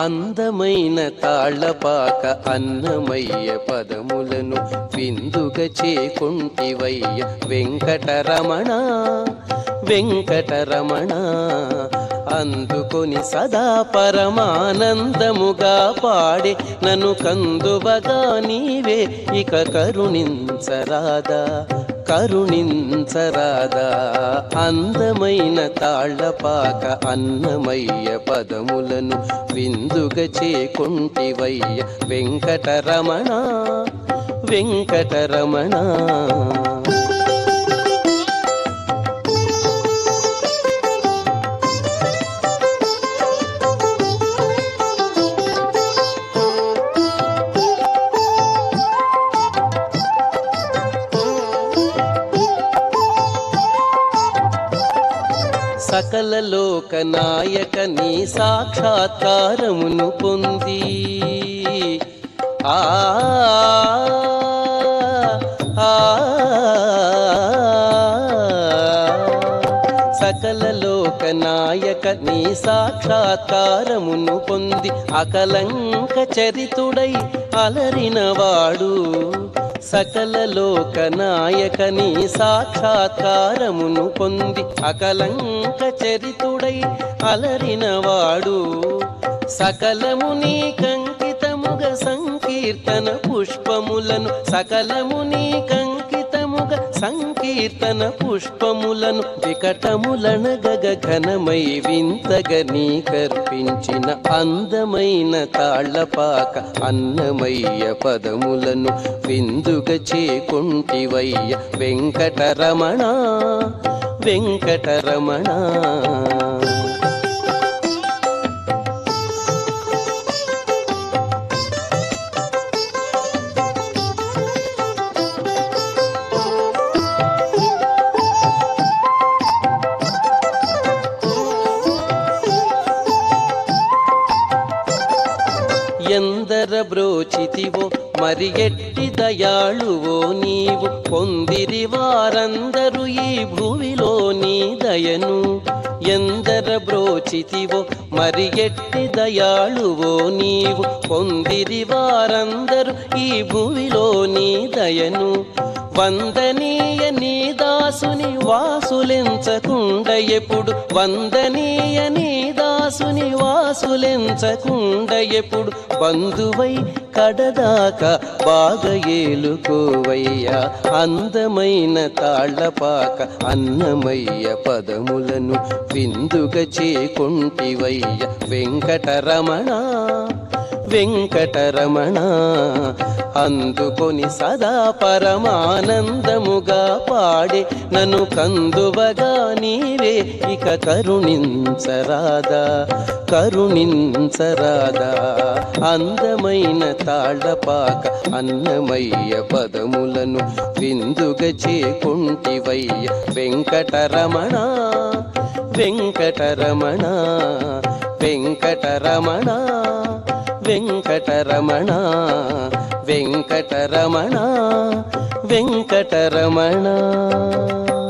అందమైన తాళ్లపాక అన్నమయ్య పదములను విందుగా చేకుంటివయ్య వెంకటరమణ వెంకటరమణ అందుకొని సదా పరమానందముగా పాడే నన్ను కందువగా నీవే ఇక కరుణించరాదా కరుణించరాదా అందమైన తాళ్లపాక అన్నమయ్య పదములను విందుగా చేకుంటివయ్య వెంకటరమణ వెంకటరమణ సకల లోక నాయక నీ సాక్షాత్కారమును పొంది ఆ ఆ, సకల లోక నాయక నీ సాక్షాత్కారమును పొంది అకలంక చరితుడై అలరినవాడు సకల లోక నాయక నీ సాక్షాత్కారమును పొంది అకలంక చరితుడై అలరినవాడు సకలము నీ కంకితముగ సంకీర్తన పుష్పములను సకలము నీ కంకితముగ సంకీర్తన పుష్పములను వికటములనగగ ఘనమై వింతగ నీ కర్పించిన అందమైన తాళ్లపాక అన్నమయ్య పదములను విందుగ చేకుంటివయ్య వెంకటరమణ వెంకటరమణ ఎందర బ్రోచితివో మరి ఎట్టి దయాళువో నీవు పొందిరి వారందరూ ఈ భూమిలో నీ దయను ఎందర బ్రోచితివో మరి ఎట్టి దయాళువో నీవు పొందిరి వారందరూ ఈ భూమిలో నీ దయను వందనీయ నీ దాసుని వాసులెంచకుండ ఎప్పుడు వందనీయ నీ దాసుని వాసులెంచకుండ ఎప్పుడు బంధువై కడదాకా బాగా ఏలుకోవయ్యా అందమైన తాళ్లపాక అన్నమయ్య పదములను విందుగా చేకుంటివయ్య వెంకటరమణ వెంకటరమణ అందుకొని సదా పరమానందముగా పాడే నన్ను కందువగా నీవే ఇక కరుణించరాదా కరుణించరాదా అందమైన తాళ్లపాక అన్నమయ్య పదములను విందుగా చేకుంటివయ్య వెంకటరమణ వెంకటరమణ వెంకటరమణ వెంకటరమణ వెంకటరమణ వెంకటరమణ